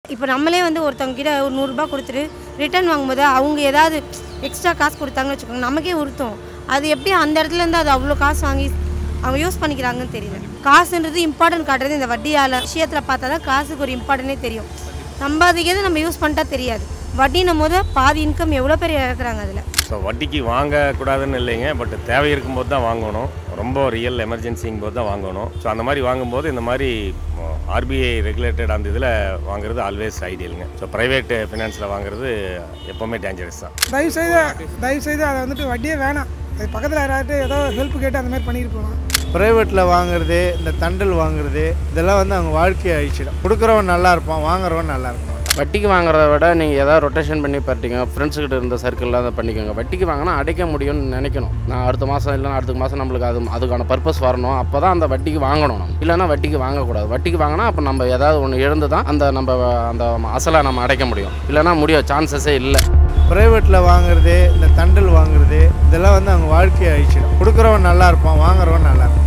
இப்போ நம்மளே வந்து ஒருத்தவங்க கிட்ட ஒரு நூறுரூபா கொடுத்துட்டு ரிட்டர்ன் வாங்கும்போது அவங்க ஏதாவது எக்ஸ்ட்ரா காசு கொடுத்தாங்கன்னு வச்சுக்கோங்க நமக்கே உறுத்தும் அது எப்படி அந்த இடத்துல இருந்து அது அவ்வளோ காசு வாங்கி அவங்க யூஸ் பண்ணிக்கிறாங்கன்னு தெரியல காசுன்றது இம்பார்ட்டன்ட் காட்டுறது இந்த வட்டியால் விஷயத்தில் பார்த்தா தான் காசுக்கு ஒரு இம்பார்ட்டனே தெரியும் சம்பாதிக்கிறது நம்ம யூஸ் பண்ணிட்டா தெரியாது வட்டினும் போது பாதி இன்கம் எவ்வளோ பேர் இழக்கிறாங்க அதில் ஸோ வட்டிக்கு வாங்கக்கூடாதுன்னு இல்லைங்க பட் தேவை இருக்கும்போது தான் வாங்கணும் ரொம்ப ரியல் எமர்ஜென்சிங்கும் போது தான் வாங்கணும் ஸோ அந்த மாதிரி வாங்கும்போது இந்த மாதிரி ஆர்பிஐ ரெகுலேட்டட் அந்த இதில் வாங்குறது ஆல்வேஸ் ஐடியலுங்க ஸோ ப்ரைவேட் ஃபினான்ஸில் வாங்குறது எப்போவுமே டேஞ்சரஸ் தான் தயவு செய்து தயவு செய்து அதை வந்துட்டு வட்டியே வேணாம் அது பக்கத்தில் யாராவது ஏதோ ஹெல்ப் கேட்டு அந்த மாதிரி பண்ணிட்டு போகலாம் ப்ரைவேட்டில் வாங்குறது இந்த தண்டல் வாங்குறது இதெல்லாம் வந்து அவங்க வாழ்க்கையை அழிச்சிடும் கொடுக்குறவன் நல்லா இருப்பான் வாங்குறவன் நல்லா இருப்பான் வட்டிக்கு வாங்குறத விட நீங்கள் ஏதாவது ரொட்டேஷன் பண்ணி பட்டிங்க ஃப்ரெண்ட்ஸுக்கிட்ட இருந்த சர்க்கிளில் அதை பண்ணிக்கோங்க வட்டிக்கு வாங்கினா அடைக்க முடியும்னு நினைக்கணும் நான் அடுத்த மாதம் இல்லைனா அடுத்த மாதம் நம்மளுக்கு அது அதுக்கான பர்பஸ் வரணும் அப்போ தான் அந்த வட்டிக்கு வாங்கணும் நம்ம இல்லைன்னா வட்டிக்கு வாங்கக்கூடாது வட்டிக்கு வாங்கினா அப்போ நம்ம ஏதாவது ஒன்று இழந்து தான் அந்த நம்ம அந்த அசலை நம்ம அடைக்க முடியும் இல்லைன்னா முடியும் சான்சஸே இல்லை ப்ரைவேட்டில் வாங்குறது இந்த தண்டல் வாங்குறது இதெல்லாம் வந்து அவங்க வாழ்க்கையை அழிச்சிடும் கொடுக்குறவன் நல்லா இருப்பான் வாங்குறவன் நல்லா இருப்பான்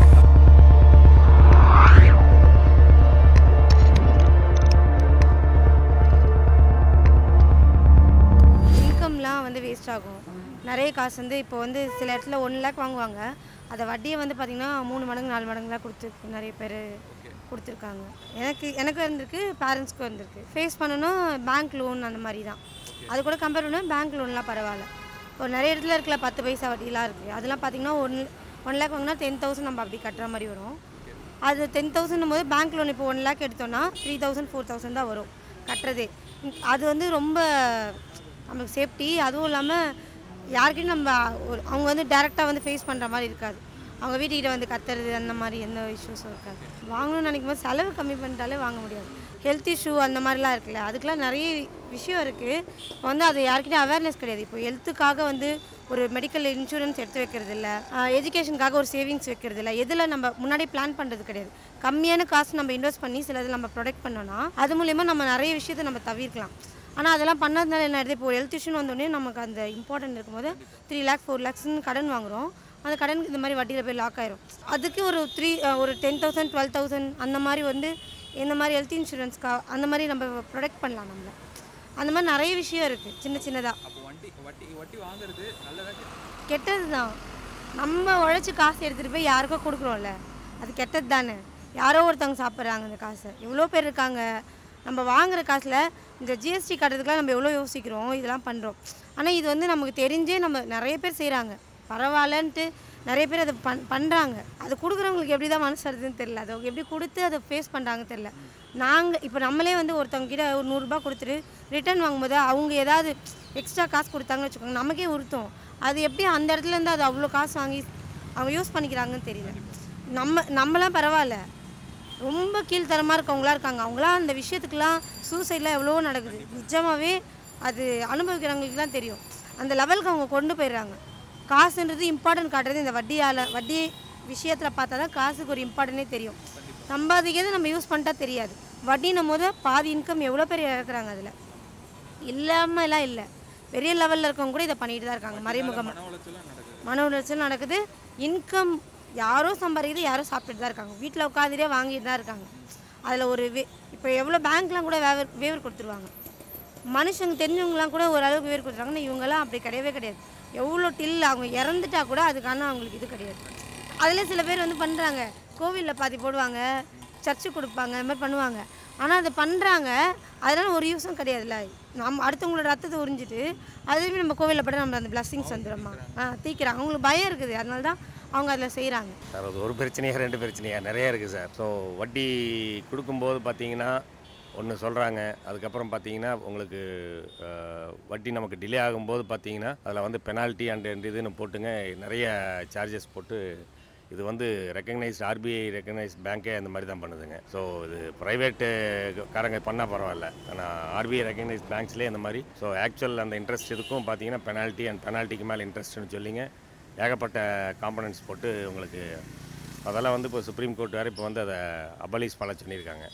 இன்கம்லாம் வந்து வேஸ்ட் ஆகும் நிறைய காசு வந்து இப்போ வந்து சில இடத்துல ஒன் லேக் வாங்குவாங்க அதை வட்டியை வந்து பார்த்திங்கன்னா மூணு மடங்கு நாலு மடங்குலாம் கொடுத்து நிறைய பேர் கொடுத்துருக்காங்க எனக்கு எனக்கு இருந்திருக்கு பேரண்ட்ஸ்க்கும் இருந்திருக்கு ஃபேஸ் பண்ணணும் பேங்க் லோன் அந்த மாதிரி தான் அது கூட கம்பேர் பண்ணால் பேங்க் லோன்லாம் பரவாயில்ல இப்போ நிறைய இடத்துல இருக்கல பத்து பைசா வட்டிலாம் இருக்குது அதெல்லாம் பார்த்திங்கன்னா ஒன் ஒன் லேக் வாங்கினா டென் தௌசண்ட் நம்ம அப்படி கட்டுற மாதிரி வரும் அது டென் தௌசண்ட் போது பேங்க் லோன் இப்போ ஒன் லேக் எடுத்தோன்னா த்ரீ தௌசண்ட் ஃபோர் தௌசண்ட் தான் வரும் கட்டுறதே அது வந்து ரொம்ப நமக்கு சேஃப்டி அதுவும் இல்லாமல் யார்கிட்டையும் நம்ம ஒரு அவங்க வந்து டேரெக்டாக வந்து ஃபேஸ் பண்ணுற மாதிரி இருக்காது அவங்க வீட்டுக்கிட்ட வந்து கத்துறது அந்த மாதிரி எந்த இஷ்யூஸும் இருக்காது வாங்கணும்னு நினைக்கும் போது செலவு கம்மி பண்ணிட்டாலே வாங்க முடியாது ஹெல்த் இஷ்யூ அந்த மாதிரிலாம் இருக்குல்ல அதுக்கெலாம் நிறைய விஷயம் இருக்குது இப்போ வந்து அது யார்கிட்டயும் அவேர்னஸ் கிடையாது இப்போ ஹெல்த்துக்காக வந்து ஒரு மெடிக்கல் இன்சூரன்ஸ் எடுத்து வைக்கிறது இல்லை எஜுகேஷனுக்காக ஒரு சேவிங்ஸ் வைக்கிறது இல்லை எதில் நம்ம முன்னாடி பிளான் பண்ணுறது கிடையாது கம்மியான காசு நம்ம இன்வெஸ்ட் பண்ணி சிலது நம்ம ப்ரொடெக்ட் பண்ணோன்னா அது மூலயமா நம்ம நிறைய விஷயத்தை நம்ம தவிர்க்கலாம் ஆனால் அதெல்லாம் பண்ணதுனால என்ன ஆயிடுது இப்போ ஹெல்த் இஷ்யூன்னு வந்தோடனே நமக்கு அந்த இம்பார்ட்டன்ட் இருக்கும்போது த்ரீ லேக் ஃபோர் லேக்ஸ்னு கடன் வாங்குறோம் அந்த கடனுக்கு இந்த மாதிரி வட்டியில் போய் லாக் ஆயிரும் அதுக்கு ஒரு த்ரீ ஒரு டென் தௌசண்ட் டுவெல் தௌசண்ட் அந்த மாதிரி வந்து இந்த மாதிரி ஹெல்த் இன்சூரன்ஸ்க்கா அந்த மாதிரி நம்ம ப்ரொடெக்ட் பண்ணலாம் நம்மள அந்த மாதிரி நிறைய விஷயம் இருக்குது சின்ன சின்னதாக அப்போ வண்டி வட்டி வட்டி வாங்குறது நல்லதா கெட்டதா? கெட்டது தான் நம்ம உழைச்சி காசு எடுத்துகிட்டு போய் யாருக்கோ கொடுக்குறோம்ல அது கெட்டது தானே யாரோ ஒருத்தவங்க சாப்பிட்றாங்க அந்த காசை எவ்வளோ பேர் இருக்காங்க நம்ம வாங்குற காசில் இந்த ஜிஎஸ்டி கட்டுறதுக்குலாம் நம்ம எவ்வளோ யோசிக்கிறோம் இதெல்லாம் பண்ணுறோம் ஆனால் இது வந்து நமக்கு தெரிஞ்சே நம்ம நிறைய பேர் செய்கிறாங்க பரவாயில்லன்ட்டு நிறைய பேர் அதை பண் பண்ணுறாங்க அது கொடுக்குறவங்களுக்கு எப்படி தான் மனசு வருதுன்னு தெரியல அதை அவங்க எப்படி கொடுத்து அதை ஃபேஸ் பண்ணுறாங்க தெரியல நாங்கள் இப்போ நம்மளே வந்து ஒருத்தவங்க கிட்ட ஒரு நூறுரூபா கொடுத்துட்டு ரிட்டர்ன் வாங்கும்போது அவங்க ஏதாவது எக்ஸ்ட்ரா காசு கொடுத்தாங்கன்னு வச்சுக்கோங்க நமக்கே உறுத்தும் அது எப்படி அந்த இடத்துல இருந்து அது அவ்வளோ காசு வாங்கி அவங்க யூஸ் பண்ணிக்கிறாங்கன்னு தெரியல நம்ம நம்மளாம் பரவாயில்ல ரொம்ப கீழ்த்தரமாக இருக்கவங்களாம் இருக்காங்க அவங்களாம் அந்த விஷயத்துக்குலாம் சூசைட்லாம் எவ்வளவோ நடக்குது நிஜமாகவே அது அனுபவிக்கிறவங்களுக்கு தான் தெரியும் அந்த லெவலுக்கு அவங்க கொண்டு போயிடுறாங்க காசுன்றது இம்பார்ட்டன்ட் காட்டுறது இந்த வட்டியால் வட்டி விஷயத்தில் பார்த்தா தான் காசுக்கு ஒரு இம்பார்ட்டனே தெரியும் சம்பாதிக்கிறது நம்ம யூஸ் பண்ணிட்டா தெரியாது வட்டினும் போது பாதி இன்கம் எவ்வளோ பேர் இழக்கிறாங்க அதில் இல்லாமலாம் இல்லை பெரிய லெவலில் இருக்கவங்க கூட இதை பண்ணிட்டு தான் இருக்காங்க மறைமுகமாக மன உளைச்சலாம் நடக்குது மன உளைச்சல் நடக்குது இன்கம் யாரோ சம்பாதிக்குது யாரோ சாப்பிட்டுட்டு தான் இருக்காங்க வீட்டில் உட்காந்துட்டே வாங்கிட்டு தான் இருக்காங்க அதில் ஒரு வே இப்போ எவ்வளோ பேங்க்லாம் கூட வேவர் வேவர் கொடுத்துருவாங்க மனுஷங்க தெரிஞ்சவங்களாம் கூட ஓரளவுக்கு வேவர் கொடுத்துருவாங்கன்னா இவங்கெல்லாம் அப்படி கிடையவே கிடையாது எவ்வளோ டில் அவங்க இறந்துட்டா கூட அதுக்கான அவங்களுக்கு இது கிடையாது அதில் சில பேர் வந்து பண்ணுறாங்க கோவிலில் பாதி போடுவாங்க சர்ச்சு கொடுப்பாங்க இந்த மாதிரி பண்ணுவாங்க ஆனால் அதை பண்ணுறாங்க அதனால ஒரு யூஸும் கிடையாதுல்ல நம்ம அடுத்தவங்களோட ரத்தத்தை உறிஞ்சிட்டு அதுலேயுமே நம்ம கோவிலில் பட நம்ம அந்த பிளஸ்ஸிங்ஸ் வந்துடும்மா ஆ தீக்கிறாங்க அவங்களுக்கு பயம் இருக்குது அதனால தான் அவங்க அதில் செய்கிறாங்க சார் அது ஒரு பிரச்சனையா ரெண்டு பிரச்சனையா நிறைய இருக்குது சார் ஸோ வட்டி கொடுக்கும்போது பார்த்தீங்கன்னா ஒன்று சொல்கிறாங்க அதுக்கப்புறம் பார்த்தீங்கன்னா உங்களுக்கு அஹ், வட்டி நமக்கு டிலே ஆகும்போது பார்த்தீங்கன்னா அதில் வந்து பெனால்ட்டி அண்ட் இதுன்னு போட்டுங்க நிறைய சார்ஜஸ் போட்டு இது வந்து ரெக்கக்னைஸ் ஆர்பிஐ ரெக்கக்னைஸ் பேங்க்கே அந்த மாதிரி தான் பண்ணுதுங்க ஸோ இது ப்ரைவேட்டு காரங்க பண்ணால் பரவாயில்ல ஆனால் ஆர்பிஐ ரெக்கக்னைஸ் பேங்க்ஸ்லேயே அந்த மாதிரி ஸோ ஆக்சுவல் அந்த இன்ட்ரெஸ்ட் இதுக்கும் பார்த்தீங்கன்னா பெனால்ட்டி அண்ட் பெனால்ட்டிக்கு மேலே இன்ட்ரெஸ்ட்னு சொல்லிங்க ஏகப்பட்ட காம்பனன்ட்ஸ் போட்டு உங்களுக்கு அதெல்லாம் வந்து இப்போ சுப்ரீம் கோர்ட் வேறு இப்போ வந்து அதை அபலிஸ் பண்ண சொல்லியிருக்காங்க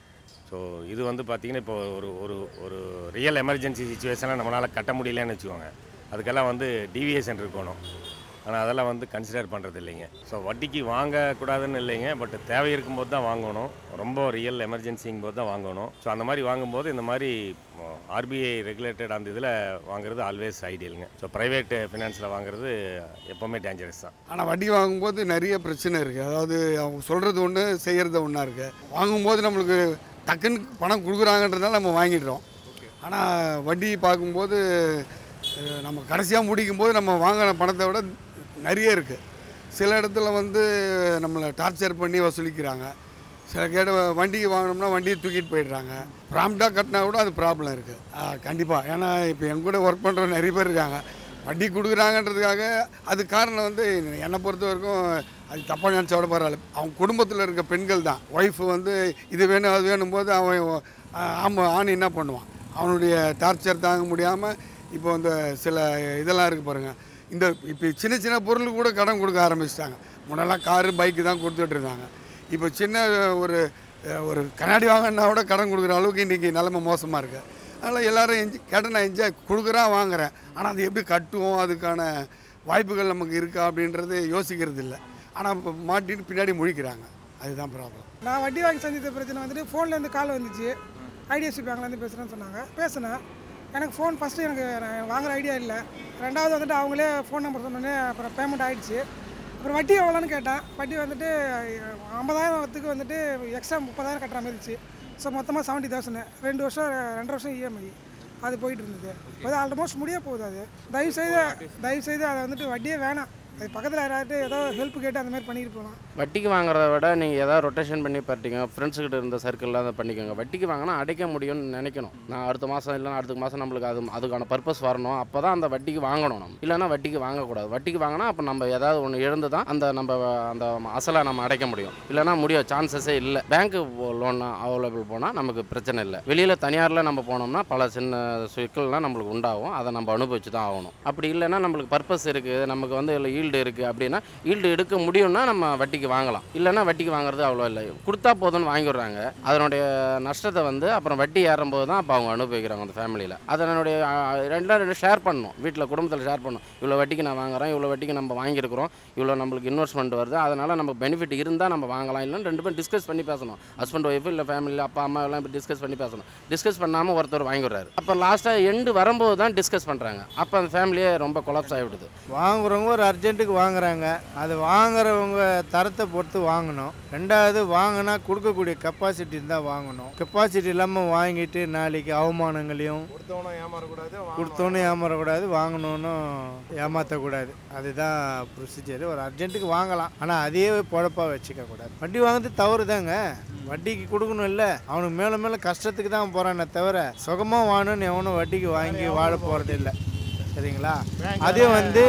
ஸோ இது வந்து பார்த்திங்கன்னா இப்போ ஒரு ஒரு ஒரு ரியல் எமர்ஜென்சி சுச்சுவேஷனில் நம்மளால் கட்ட முடியலன்னு வச்சுக்கோங்க அதுக்கெல்லாம் வந்து டிவியேஷன் இருக்கணும் ஆனால் அதெல்லாம் வந்து கன்சிடர் பண்ணுறது இல்லைங்க ஸோ வட்டிக்கு வாங்கக்கூடாதுன்னு இல்லைங்க பட் தேவை இருக்கும்போது தான் வாங்கணும் ரொம்ப ரியல் எமர்ஜென்சிங்கும் போது தான் வாங்கணும் ஸோ அந்த மாதிரி வாங்கும்போது இந்த மாதிரி ஆர்பிஐ ரெகுலேட்டட் அந்த இதில் வாங்குறது ஆல்வேஸ் ஐடியலுங்க ஸோ ப்ரைவேட் ஃபினான்ஸில் வாங்குறது எப்போவுமே டேஞ்சரஸ் தான் ஆனால் வட்டி வாங்கும்போது நிறைய பிரச்சனை இருக்குது அதாவது அவங்க சொல்கிறது ஒன்று செய்கிறது ஒன்றா இருக்குது வாங்கும்போது நம்மளுக்கு டக்குன்னு பணம் கொடுக்குறாங்கன்றதால நம்ம வாங்கிடுறோம் ஆனால் வட்டி பார்க்கும்போது அஹ், நம்ம கடைசியாக முடிக்கும்போது நம்ம வாங்கின பணத்தை விட நிறைய இருக்குது சில இடத்துல வந்து நம்மளை டார்ச்சர் பண்ணி வசூலிக்கிறாங்க சில கேட வண்டிக்கு வாங்கினோம்னா வண்டியை தூக்கிட்டு போயிடுறாங்க ப்ராம்ப்டாக கட்டினா கூட அது ப்ராப்ளம் இருக்குது கண்டிப்பாக ஏன்னா இப்போ என் கூட ஒர்க் பண்ணுற நிறைய பேர் இருக்காங்க வட்டி கொடுக்குறாங்கன்றதுக்காக அது காரணம் வந்து என்னை பொறுத்த வரைக்கும் அது தப்பாக நினச்சா விட பரவாயில்ல அவங்க குடும்பத்தில் இருக்க பெண்கள் தான் ஒய்ஃபு வந்து இது வேணும் அது வேணும் போது அவன் ஆமாம் ஆண் என்ன பண்ணுவான் அவனுடைய டார்ச்சர் தாங்க முடியாமல் இப்போ இந்த சில இதெல்லாம் இருக்குது பாருங்கள் இந்த இப்போ சின்ன சின்ன பொருள் கூட கடன் கொடுக்க ஆரம்பிச்சிட்டாங்க முன்னெல்லாம் காரு பைக்கு தான் கொடுத்துட்டு இருந்தாங்க இப்போ சின்ன ஒரு ஒரு கண்ணாடி வாங்கினா கூட கடன் கொடுக்குற அளவுக்கு இன்றைக்கி நிலைமை மோசமாக இருக்குது அதனால் எல்லோரும் எஞ்சி கடனை என்ஜாய் கொடுக்குறான் வாங்குறேன் ஆனால் அது எப்படி கட்டுவோம் அதுக்கான வாய்ப்புகள் நமக்கு இருக்கா அப்படின்றது யோசிக்கிறது இல்லை ஆனால் இப்போ மாட்டிட்டு பின்னாடி முழிக்கிறாங்க அதுதான் ப்ராப்ளம் நான் வட்டி வாங்கி சந்தித்த பிரச்சனை வந்துட்டு ஃபோன்லேருந்து கால் வந்துச்சு ஐடிஎஃப்சி பேங்க்லேருந்து பேசுகிறேன்னு சொன்னாங்க பேசினேன் எனக்கு ஃபோன் ஃபஸ்ட்டு எனக்கு நான் வாங்குற ஐடியா இல்லை ரெண்டாவது வந்துட்டு அவங்களே ஃபோன் நம்பர் சொன்னோடனே அப்புறம் பேமெண்ட் ஆயிடுச்சு அப்புறம் வட்டி எவ்வளோன்னு கேட்டேன் வட்டி வந்துட்டு ஐம்பதாயிரத்துக்கு வந்துட்டு எக்ஸ்ட்ரா முப்பதாயிரம் கட்டுற மாதிரி இருந்துச்சு ஸோ மொத்தமாக செவன்ட்டி தௌசண்ட் ரெண்டு வருஷம் ரெண்டு வருஷம் இஎம்ஐ அது போயிட்டு இருந்தது அது ஆல்மோஸ்ட் முடிய போகுது அது தயவு செய்து தயவு செய்து அதை வந்துட்டு வட்டியே வேணாம் அது பக்கத்தில் யாராவது ஏதோ ஹெல்ப் கேட்டு அந்த மாதிரி பண்ணிட்டு போகலாம் வட்டிக்கு வாங்குறத விட நீங்கள் ஏதாவது ரொட்டேஷன் பண்ணி பட்டிங்க ஃப்ரெண்ட்ஸுக்கிட்ட இருந்த சர்க்கிளில் அதை பண்ணிக்கோங்க வட்டிக்கு வாங்கினா அடைக்க முடியும்னு நினைக்கணும் நான் அடுத்த மாதம் இல்லைனா அடுத்த மாதம் நம்மளுக்கு அது அதுக்கான பர்பஸ் வரணும் அப்போ தான் அந்த வட்டிக்கு வாங்கணும் நம்ம இல்லைனா வட்டிக்கு வாங்கக்கூடாது வட்டிக்கு வாங்கினா அப்போ நம்ம ஏதாவது ஒன்று இழந்து தான் அந்த நம்ம அந்த அசலை நம்ம அடைக்க முடியும் இல்லைனா முடியும் சான்சஸே இல்லை பேங்க்கு லோன் அவைலபிள் போனால் நமக்கு பிரச்சனை இல்லை வெளியில் தனியாரில் நம்ம போனோம்னா பல சின்ன சிக்கல்லாம் நம்மளுக்கு உண்டாகும் அதை நம்ம அனுபவிச்சு தான் ஆகணும் அப்படி இல்லைன்னா நம்மளுக்கு பர்பஸ் இருக்குது நமக்கு வந்து இல்லை ஈல்டு இருக்குது அப்படின்னா ஈல்டு எடுக்க முடியும்னா நம்ம வட்டிக்கு வாங்கலாம் இல்லைன்னா வட்டிக்கு வாங்குறது அவ்வளோ இல்லை கொடுத்தா போதும்னு வாங்கிடுறாங்க அதனுடைய நஷ்டத்தை வந்து அப்புறம் வட்டி ஏறும்போது தான் அப்போ அவங்க அனுபவிக்கிறாங்க அந்த ஃபேமிலியில் அதனுடைய ரெண்டாம் ரெண்டு ஷேர் பண்ணணும் வீட்டில் குடும்பத்தில் ஷேர் பண்ணணும் இவ்வளோ வட்டிக்கு நான் வாங்குறேன் இவ்வளோ வட்டிக்கு நம்ம வாங்கியிருக்கிறோம் இவ்வளோ நம்மளுக்கு இன்வெஸ்ட்மெண்ட் வருது அதனால் நம்ம பெனிஃபிட் இருந்தால் நம்ம வாங்கலாம் இல்லைன்னு ரெண்டு பேரும் டிஸ்கஸ் பண்ணி பேசணும் ஹஸ்பண்ட் ஒய்ஃப் இல்லை ஃபேமிலியில் அப்பா அம்மா எல்லாம் இப்படி டிஸ்கஸ் பண்ணி பேசணும் டிஸ்கஸ் பண்ணாமல் ஒருத்தர் வாங்கிடுறாரு அப்போ லாஸ்ட்டாக எண்டு வரும்போது தான் டிஸ்கஸ் பண்ணுறாங்க அப்போ அந்த ஃபேமிலியே ரொம்ப கொலாப்ஸ் ஆகிவிடுது வாங்குறவங்க ஒரு அர்ஜென்ட்டுக்கு வாங்குறாங்க அது வாங்குறவங்க தரத்தை பொறுத்து வாங்கணும் ரெண்டாவது வாங்கினா கொடுக்கக்கூடிய கெப்பாசிட்டி இருந்தால் வாங்கணும் கெப்பாசிட்டி இல்லாமல் வாங்கிட்டு நாளைக்கு அவமானங்களையும் கொடுத்தோன்னு ஏமாறக்கூடாது வாங்கணும்னு ஏமாற்றக்கூடாது அதுதான் ப்ரொசீஜர் ஒரு அர்ஜென்ட்டுக்கு வாங்கலாம் ஆனால் அதையே பொழப்பாக வச்சுக்க கூடாது வட்டி வாங்குறது தவறு தாங்க வட்டிக்கு கொடுக்கணும் இல்லை அவனுக்கு மேலே மேலே கஷ்டத்துக்கு தான் போகிறானே தவிர சுகமாக வாங்கணும்னு எவனும் வட்டிக்கு வாங்கி வாழ போகிறது இல்லை சரிங்களா அதே வந்து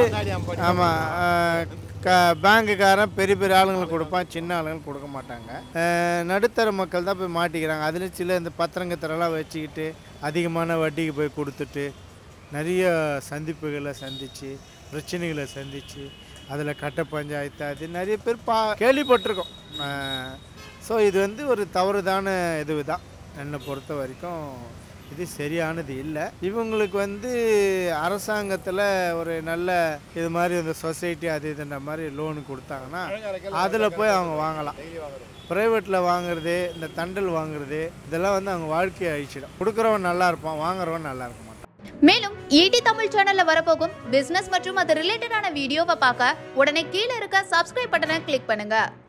ஆமாம் க பேங்குக்காரன் பெரிய பெரிய ஆளுங்களுக்கு கொடுப்பான் சின்ன ஆளுங்களுக்கு கொடுக்க மாட்டாங்க அஹ், நடுத்தர மக்கள் தான் போய் மாட்டிக்கிறாங்க அதில் சில இந்த பத்திரங்கத்திரலாம் வச்சுக்கிட்டு அதிகமான வட்டிக்கு போய் கொடுத்துட்டு நிறைய சந்திப்புகளை சந்தித்து பிரச்சனைகளை சந்தித்து அதில் கட்ட பஞ்சாயத்து அது நிறைய பேர் பா கேள்விப்பட்டிருக்கோம் ஸோ இது வந்து ஒரு தவறுதான இது தான் என்னை பொறுத்த வரைக்கும் இது சரியானது இல்லை இவங்களுக்கு வந்து அரசாங்கத்தில் ஒரு நல்ல இது மாதிரி இந்த சொசைட்டி அது இதுன்ற மாதிரி லோனு கொடுத்தாங்கன்னா அதில் போய் அவங்க வாங்கலாம் ப்ரைவேட்டில் வாங்குறது இந்த தண்டல் வாங்குறது இதெல்லாம் வந்து அவங்க வாழ்க்கையை அழிச்சிடும் கொடுக்குறவன் நல்லா இருப்பான் வாங்குறவன் நல்லா இருக்க மாட்டான் மேலும் ஈடி தமிழ் சேனல்ல வரப்போகும் பிசினஸ் மற்றும் அது ரிலேட்டடான வீடியோவை பார்க்க உடனே கீழே இருக்க சப்ஸ்கிரைப் பட்டனை கிளிக் பண்ணுங்க